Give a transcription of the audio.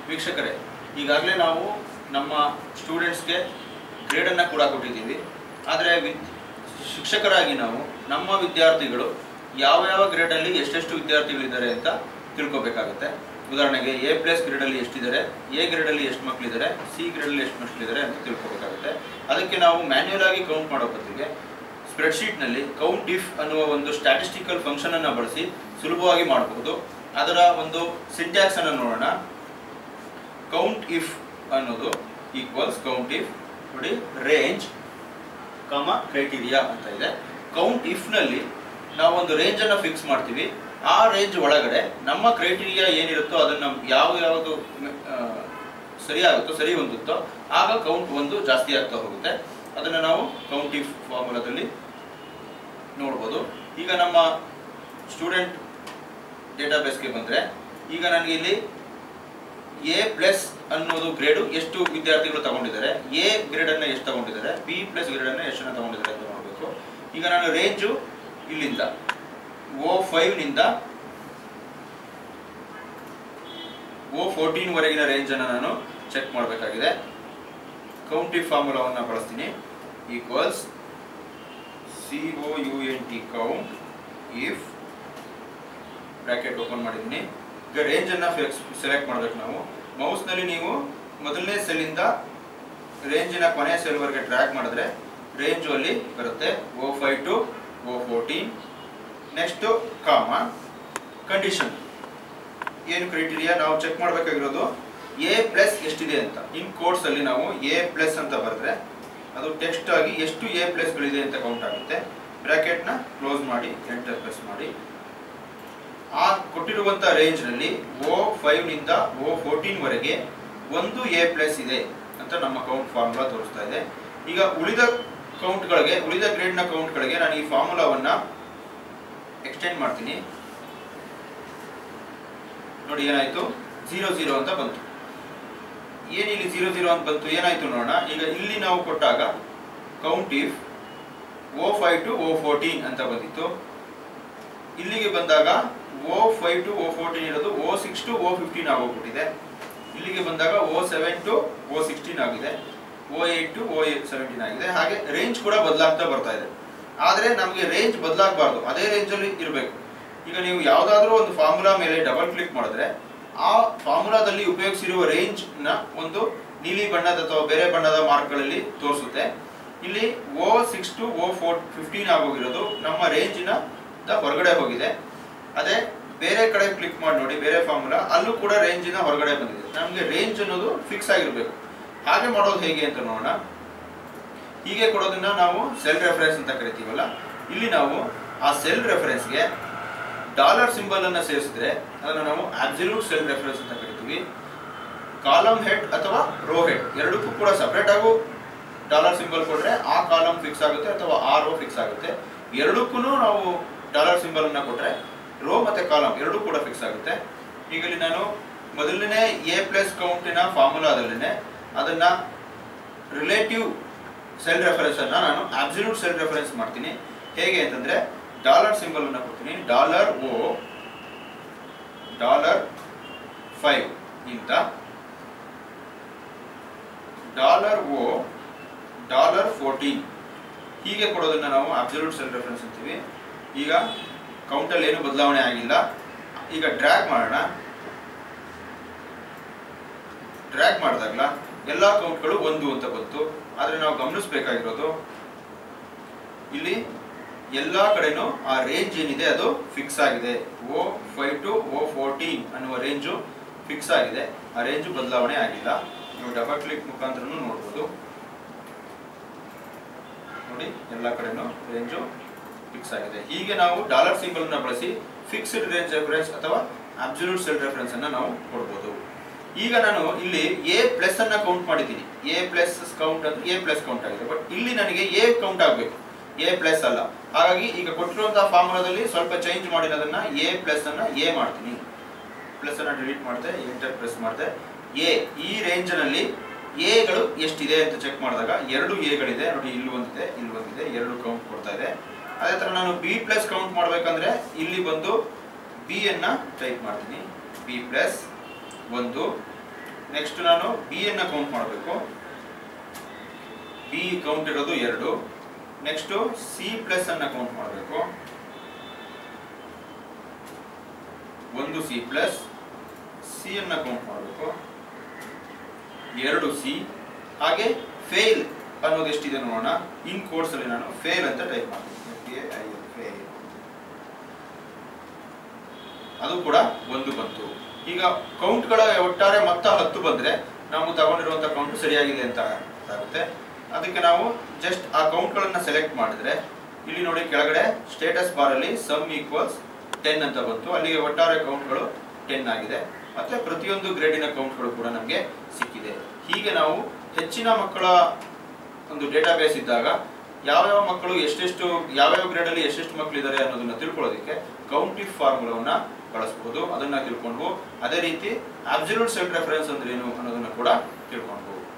ವೀಕ್ಷಕರೇ ಈಗಾಗಲೇ ನಾವು ನಮ್ಮ ಸ್ಟೂಡೆಂಟ್ಸ್ಗೆ ಗ್ರೇಡನ್ನು ಕೂಡ ಕೊಟ್ಟಿದ್ದೀವಿ ಆದರೆ ವಿ ಶಿಕ್ಷಕರಾಗಿ ನಾವು ನಮ್ಮ ವಿದ್ಯಾರ್ಥಿಗಳು ಯಾವ ಯಾವ ಗ್ರೇಡಲ್ಲಿ ಎಷ್ಟೆಷ್ಟು ವಿದ್ಯಾರ್ಥಿಗಳಿದ್ದಾರೆ ಅಂತ ತಿಳ್ಕೊಬೇಕಾಗುತ್ತೆ ಉದಾಹರಣೆಗೆ ಎ ಪ್ಲಸ್ ಗ್ರೇಡಲ್ಲಿ ಎಷ್ಟಿದ್ದಾರೆ ಎ ಗ್ರೇಡಲ್ಲಿ ಎಷ್ಟು ಮಕ್ಕಳಿದ್ದಾರೆ ಸಿ ಗ್ರೇಡಲ್ಲಿ ಎಷ್ಟು ಮಕ್ಕಳಿದ್ದಾರೆ ಅಂತ ತಿಳ್ಕೊಬೇಕಾಗುತ್ತೆ ಅದಕ್ಕೆ ನಾವು ಮ್ಯಾನ್ಯುಯಲ್ ಆಗಿ ಕೌಂಟ್ ಮಾಡೋ ಬದಲಿಗೆ ಸ್ಪ್ರೆಡ್ಶೀಟ್ನಲ್ಲಿ ಕೌಂಟ್ ಇಫ್ ಅನ್ನುವ ಒಂದು ಸ್ಟ್ಯಾಟಿಸ್ಟಿಕಲ್ ಫಂಕ್ಷನ್ ಅನ್ನು ಬಳಸಿ ಸುಲಭವಾಗಿ ಮಾಡಬಹುದು ಅದರ ಒಂದು ಸಿಂಟ್ಯಾಕ್ಸ್ ಅನ್ನು ನೋಡೋಣ ಕೌಂಟ್ ಇಫ್ ಅನ್ನೋದು ಈಕ್ವಲ್ಸ್ ಕೌಂಟ್ ಇಫ್ ನೋಡಿ ರೇಂಜ್ ಕಮ ಕ್ರೈಟೀರಿಯಾ ಅಂತ ಇದೆ ಕೌಂಟ್ ಇಫ್ ನಲ್ಲಿ ನಾವು ಒಂದು ರೇಂಜ್ ಅನ್ನು ಫಿಕ್ಸ್ ಮಾಡ್ತೀವಿ ಆ ರೇಂಜ್ ಒಳಗಡೆ ನಮ್ಮ ಕ್ರೈಟೀರಿಯಾ ಏನಿರುತ್ತೋ ಅದನ್ನ ಯಾವ ಯಾವುದು ಆ, ಸರಿ ಆಗುತ್ತೋ ಸರಿ ಹೊಂದುತ್ತೋ ಆಗ ಕೌಂಟ್ ಒಂದು ಜಾಸ್ತಿ ಆಗ್ತಾ ಹೋಗುತ್ತೆ ಅದನ್ನ ನಾವು ಕೌಂಟ್ ಇಫ್ ಫಾರ್ಮುಲಾದಲ್ಲಿ ನೋಡ್ಬೋದು ಈಗ ನಮ್ಮ ಸ್ಟೂಡೆಂಟ್ ಡೇಟಾಬೇಸ್ಗೆ ಬಂದ್ರೆ ಈಗ ನನಗೆ ಇಲ್ಲಿ ಎ ಪ್ಲಸ್ ಅನ್ನೋದು ಗ್ರೇಡು ಎಷ್ಟು ವಿದ್ಯಾರ್ಥಿಗಳು ತಗೊಂಡಿದ್ದಾರೆ ಎ ಗ್ರೇಡ್ ಅನ್ನ ಎಷ್ಟು ತಗೊಂಡಿದ್ದಾರೆ ಬಿ ಪ್ಲಸ್ ಗ್ರೇಡ್ ಅನ್ನ ಎಷ್ಟನ್ನ ತಗೊಂಡಿದ್ದಾರೆ ಅಂತ ನೋಡಬೇಕು ಈಗ ನಾನು ರೇಂಜು ಇಲ್ಲಿಂದ ಓ ಫೈವ್ ನಿಂದ ಓ ಫೋರ್ಟೀನ್ ವರೆಗಿನ ರೇಂಜ್ ಅನ್ನು ನಾನು ಚೆಕ್ ಮಾಡಬೇಕಾಗಿದೆ ಕೌಂಟಿ ಫಾರ್ಮುಲಾವನ್ನು ಬಳಸ್ತೀನಿ equals C O U N T count if bracket open ಮಾಡಿದ್ದೀನಿ ಈಗ ರೇಂಜ್ ಅನ್ನ ಸೆಲೆಕ್ಟ್ ಮಾಡ್ಬೇಕು ನಾವು ಮೌಸ್ ನಲ್ಲಿ ನೀವು ಮೊದಲನೇ ಸೆಲ್ ಇಂದ ರೇಂಜಿನ ಕೊನೆಯ ಸೆಲ್ ವರೆಗೆ ಟ್ರ್ಯಾಕ್ ಮಾಡಿದ್ರೆ ರೇಂಜ್ ಅಲ್ಲಿ ಬರುತ್ತೆ O five to O fourteen next comma condition ಏನು ಕ್ರೈಟೀರಿಯಾ ನಾವು ಚೆಕ್ ಮಾಡಬೇಕಾಗಿರೋದು ಎ ಪ್ಲಸ್ ಎಷ್ಟಿದೆ ಅಂತ ಇನ್ ಕೋರ್ಸ್ ಅಲ್ಲಿ ನಾವು ಎ ಪ್ಲಸ್ ಅಂತ ಬರೆದ್ರೆ ಅದು ಟೆಕ್ಸ್ಟ್ ಆಗಿ ಎಷ್ಟು ಎ ಪ್ಲಸ್ಗಳಿದೆ ಅಂತ ಕೌಂಟ್ ಆಗುತ್ತೆ ಬ್ರಾಕೆಟ್ ನ ಕ್ಲೋಸ್ ಮಾಡಿ ಎಂಟರ್ ಪ್ರೆಸ್ ಮಾಡಿ ಆ ಕೊಟ್ಟಿರುವಂತ ರೇಂಜ್ ನಲ್ಲಿ ಓ ಫೈವ್ ನಿಂದ ಓ ಫೋರ್ಟೀನ್ ವರೆಗೆ ಒಂದು ಎ ಪ್ಲಸ್ ಇದೆ ಅಂತ ನಮ್ಮ ಕೌಂಟ್ ಫಾರ್ಮುಲಾ ತೋರಿಸ್ತಾ ಇದೆ ಈಗ ಉಳಿದ ಕೌಂಟ್ಗಳಿಗೆ ಉಳಿದ ಗ್ರೇಡ್ನ ಕೌಂಟ್ಗಳಿಗೆ ನಾನು ಈ ಫಾರ್ಮುಲಾವನ್ನ ಎಕ್ಸ್ಟೆಂಡ್ ಮಾಡ್ತೀನಿ ನೋಡಿ ಏನಾಯ್ತು ಜೀರೋ ಜೀರೋ ಅಂತ ಬಂತು ಏನಿಲ್ಲಿ ಜೀರೋ ಜೀರೋ ಅಂತ ಬಂತು ಏನಾಯ್ತು ನೋಡೋಣ ಈಗ ಇಲ್ಲಿ ನಾವು ಕೊಟ್ಟಾಗ count if O five to O fourteen ಅಂತ ಬಂದಿತ್ತು ಇಲ್ಲಿಗೆ ಬಂದಾಗ O five to O fourteen ಇರೋದು O six to O fifteen ಆಗೋಗ್ಬಿಟ್ಟಿದೆ ಇಲ್ಲಿಗೆ ಬಂದಾಗ O seven to O sixteen ಆಗಿದೆ O eight to O seventeen ಆಗಿದೆ ಹಾಗೆ ರೇಂಜ್ ಕೂಡ ಬದಲಾಗ್ತಾ ಬರ್ತಾ ಇದೆ ಆದರೆ ನಮಗೆ ರೇಂಜ್ ಬದಲಾಗಬಾರ್ದು ಅದೇ ರೇಂಜಲ್ಲಿ ಇರಬೇಕು ಈಗ ನೀವು ಯಾವುದಾದ್ರೂ ಒಂದು ಫಾರ್ಮುಲಾ ಮೇಲೆ ಡಬಲ್ ಕ್ಲಿಕ್ ಮಾಡಿದ್ರೆ ಆ ಫಾರ್ಮುಲಾದಲ್ಲಿ ಉಪಯೋಗಿಸಿರುವ ರೇಂಜ್ ನ ಒಂದು ನೀಲಿ ಬಣ್ಣದ ಅಥವಾ ಬೇರೆ ಬಣ್ಣದ ಮಾರ್ಕ್ಗಳಲ್ಲಿ ತೋರಿಸುತ್ತೆ ಇಲ್ಲಿ O six to O four fifteen ಆಗೋಗಿರೋದು ನಮ್ಮ ರೇಂಜಿನ ಹೊರಗಡೆ ಹೋಗಿದೆ ಅದೇ ಬೇರೆ ಕಡೆ ಕ್ಲಿಕ್ ಮಾಡಿ ನೋಡಿ ಬೇರೆ ಫಾರ್ಮುಲಾ ಅಲ್ಲೂ ಕೂಡ ರೇಂಜಿನ ಹೊರಗಡೆ ಬಂದಿದೆ ನಮಗೆ ರೇಂಜ್ ಅನ್ನೋದು ಫಿಕ್ಸ್ ಆಗಿರಬೇಕು ಹಾಗೆ ಮಾಡೋದು ಹೇಗೆ ಅಂತ ನೋಡೋಣ ಹೀಗೆ ಕೊಡೋದನ್ನ ನಾವು ಸೆಲ್ ರೆಫರೆನ್ಸ್ ಅಂತ ಕರಿತೀವಲ್ಲ ಇಲ್ಲಿ ನಾವು ಆ ಸೆಲ್ ರೆಫರೆನ್ಸ್ಗೆ ಡಾಲರ್ ಸಿಂಬಲ್ ಅನ್ನ ಸೇರಿಸಿದ್ರೆ ಅದನ್ನು ನಾವು ಅಬ್ಸಲ್ಯೂಟ್ ಸೆಲ್ ರೆಫರೆನ್ಸ್ ಅಂತ ಕರಿತೀವಿ ಕಾಲಮ್ ಹೆಡ್ ಅಥವಾ ರೋ ಹೆಡ್ ಎರಡಕ್ಕೂ ಕೂಡ ಸಪರೇಟ್ ಆಗು ಡಾಲರ್ ಸಿಂಬಲ್ ಕೊಟ್ರೆ ಆ ಕಾಲಮ್ ಫಿಕ್ಸ್ ಆಗುತ್ತೆ ಅಥವಾ ಆ ರೋ ಫಿಕ್ಸ್ ಆಗುತ್ತೆ ಎರಡಕ್ಕೂ ನಾವು ಡಾಲರ್ ಸಿಂಬಲ್ ಅನ್ನ ಕೊಟ್ರೆ ರೋ ಮತ್ತೆ ಕಾಲಮ್ ಎರಡೂ ಕೂಡ ಫಿಕ್ಸ್ ಆಗುತ್ತೆ ಈಗ ಇಲ್ಲಿ ನಾನು ಮೊದಲನೇ ಎ ಪ್ಲಸ್ ಕೌಂಟಿನ ಫಾರ್ಮುಲಾದಲ್ಲಿನೇ ಅದನ್ನ ರಿಲೇಟಿವ್ ಸೆಲ್ ರೆಫರೆನ್ಸ್ ಅನ್ನ ನಾನು ಅಬ್ಸಲ್ಯೂಟ್ ಸೆಲ್ ರೆಫರೆನ್ಸ್ ಮಾಡ್ತೀನಿ ಹೇಗೆ ಅಂತಂದ್ರೆ ಡಾಲರ್ ಸಿಂಬಲ್ ಅನ್ನ ಕೊಡ್ತೀನಿ ಡಾಲರ್ ಓ ಡಾಲರ್ ಫೈವ್ ಇಂತ ಡಾಲರ್ ಓ ಡಾಲರ್ ಫೋರ್ಟೀನ್ ಹೀಗೆ ಕೊಡೋದನ್ನ ನಾವು ಅಬ್ಸಲ್ಯೂಟ್ ಸೆಲ್ ರೆಫರೆನ್ಸ್ ಅಂತೀವಿ ಈಗ ಕೌಂಟಲ್ಲಿ ಏನು ಬದಲಾವಣೆ ಆಗಿಲ್ಲ ಈಗ ಡ್ರ್ಯಾಗ್ ಮಾಡೋಣ ಡ್ರ್ಯಾಗ್ ಮಾಡಿದಾಗಲ ಎಲ್ಲ ಕೌಂಟ್ಗಳು ಒಂದು ಅಂತ ಬಂತು ಆದರೆ ನಾವು ಗಮನಿಸಬೇಕಾಗಿರೋದು ಇಲ್ಲಿ ಎಲ್ಲ ಕಡೆನೂ ಆ ರೇಂಜ್ ಏನಿದೆ ಅದು ಫಿಕ್ಸ್ ಆಗಿದೆ O five to O fourteen ಅನ್ನುವ ರೇಂಜು ಫಿಕ್ಸ್ ಆಗಿದೆ ಆ ರೇಂಜು ಬದಲಾವಣೆ ಆಗಿಲ್ಲ ನೀವು ಡಬಲ್ ಕ್ಲಿಕ್ ಮುಖಾಂತರ ನೋಡ್ಬೋದು ನೋಡಿ ಎಲ್ಲ ಕಡೆನೂ ರೇಂಜು ಫಿಕ್ಸ್ ಆಗಿದೆ ಹೀಗೆ ನಾವು ಡಾಲರ್ ಸಿಂಬಲ್ ನ ಬಳಸಿ ಫಿಕ್ಸ್ಡ್ ರೇಂಜ್ ರೆಫರೆನ್ಸ್ ಅಥವಾ ಅಬ್ಸಲ್ಯೂಟ್ ಸೆಲ್ ರೆಫರೆನ್ಸ್ ಅನ್ನ ನಾವು ಕೊಡ್ಬೋದು ಈಗ ನಾನು ಇಲ್ಲಿ ಎ ಪ್ಲಸ್ ಅನ್ನ ಕೌಂಟ್ ಮಾಡಿದ್ದೀನಿ ಎ ಪ್ಲಸ್ ಕೌಂಟ್ ಅಂದ್ರೆ ಎ ಪ್ಲಸ್ ಕೌಂಟ್ ಆಗಿದೆ ಬಟ್ ಇಲ್ಲಿ ನನಗೆ ಎ ಕೌಂಟ್ ಆಗಬೇಕು ಎ ಪ್ಲಸ್ ಅಲ್ಲ ಹಾಗಾಗಿ ಈಗ ಕೊಟ್ಟಿರುವಂತಹ ಫಾರ್ಮುಲಾದಲ್ಲಿ ಸ್ವಲ್ಪ ಚೇಂಜ್ ಮಾಡಿರೋದನ್ನ ಎ ಪ್ಲಸ್ ಅನ್ನ ಎ ಮಾಡ್ತೀನಿ ಪ್ಲಸ್ ಅನ್ನ ಡಿಲೀಟ್ ಮಾಡಿದೆ ಎಂಟರ್ ಪ್ರೆಸ್ ಮಾಡಿದೆ ಎ ಈ ರೇಂಜ್ ನಲ್ಲಿ ಎಗಳು ಎಷ್ಟಿದೆ ಅಂತ ಚೆಕ್ ಮಾಡಿದಾಗ ಎರಡು ಎಗಳಿದೆ ನೋಡಿ ಇಲ್ಲಿ ಒಂದಿದೆ ಇಲ್ಲಿ ಒಂದಿದೆ ಎರಡು ಕೌಂಟ್ ಕೊಡ್ತಾ ಇದೆ ಅದೇ ತರ ನಾನು ಬಿ ಪ್ಲಸ್ ಕೌಂಟ್ ಮಾಡ್ಬೇಕಂದ್ರೆ ಇಲ್ಲಿ ಬಂದು ಬಿ ಅನ್ನ ಟೈಪ್ ಮಾಡ್ತೀನಿ ಬಿ ಪ್ಲಸ್ ಒಂದು ನೆಕ್ಸ್ಟ್ ನಾನು ಬಿ ಅನ್ನ ಕೌಂಟ್ ಮಾಡಬೇಕು ಬಿ ಕೌಂಟ್ ಇರೋದು ಎರಡು ನೆಕ್ಸ್ಟ್ ಸಿ ಪ್ಲಸ್ ಅನ್ನ ಕೌಂಟ್ ಮಾಡಬೇಕು ಒಂದು ಸಿ ಪ್ಲಸ್ ಸಿ ಅನ್ನ ಕೌಂಟ್ ಮಾಡಬೇಕು ಎರಡು ಸಿ ಹಾಗೆ ಫೇಲ್ ಅನ್ನೋದು ಎಷ್ಟಿದೆ ನೋಡೋಣ ಇನ್ ಕೋರ್ಸ್ ಅಲ್ಲಿ ನಾನು ಫೇಲ್ ಅಂತ ಟೈಪ್ ಮಾಡ್ತೀನಿ ಫೇಲ್ ಅದು ಕೂಡ ಒಂದು ಬಂತು ಈಗ ಕೌಂಟ್ಗಳ ಒಟ್ಟಾರೆ ಮೊತ್ತ ಹತ್ತು ಬಂದ್ರೆ ನಾವು ತಗೊಂಡಿರುವಂತ ಕೌಂಟ್ ಸರಿಯಾಗಿದೆ ಅಂತ ಆಗುತ್ತೆ ಅದಕ್ಕೆ ನಾವು ಜಸ್ಟ್ ಆ ಕೌಂಟ್ಗಳನ್ನ ಸೆಲೆಕ್ಟ್ ಮಾಡಿದ್ರೆ ಇಲ್ಲಿ ನೋಡಿ ಕೆಳಗಡೆ ಸ್ಟೇಟಸ್ ಬಾರ್ ಅಲ್ಲಿ ಸಮ್ ಈಕ್ವಲ್ಸ್ ಟೆನ್ ಅಂತ ಬಂತು ಅಲ್ಲಿಗೆ ಒಟ್ಟಾರೆ ಕೌಂಟ್ಗಳು ಟೆನ್ ಆಗಿದೆ ಮತ್ತೆ ಪ್ರತಿಯೊಂದು ಗ್ರೇಡಿನ ಕೌಂಟ್ಗಳು ಕೂಡ ನಮಗೆ ಸಿಕ್ಕಿದೆ ಹೀಗೆ ನಾವು ಹೆಚ್ಚಿನ ಮಕ್ಕಳ ಒಂದು ಡೇಟಾಬೇಸ್ ಇದ್ದಾಗ ಯಾವ್ಯಾವ ಮಕ್ಕಳು ಎಷ್ಟೆಷ್ಟು ಯಾವ್ಯಾವ ಗ್ರೇಡ್ ಅಲ್ಲಿ ಎಷ್ಟೆಷ್ಟು ಮಕ್ಕಳು ಇದ್ದಾರೆ ಅನ್ನೋದನ್ನ ತಿಳ್ಕೊಳ್ಳೋದಕ್ಕೆ ಕೌಂಟಿವ್ ಫಾರ್ಮುಲಾವನ್ನ ಬಳಸಬಹುದು ಅದನ್ನ ತಿಳ್ಕೊಂಡು ಅದೇ ರೀತಿ ಅಬ್ಸಲ್ಯೂಟ್ ಸೆಲ್ಫ್ ರೆಫರೆನ್ಸ್ ಅಂದ್ರೆ ಏನು ಅನ್ನೋದನ್ನ ಕೂಡ ತಿಳ್ಕೊಂಡು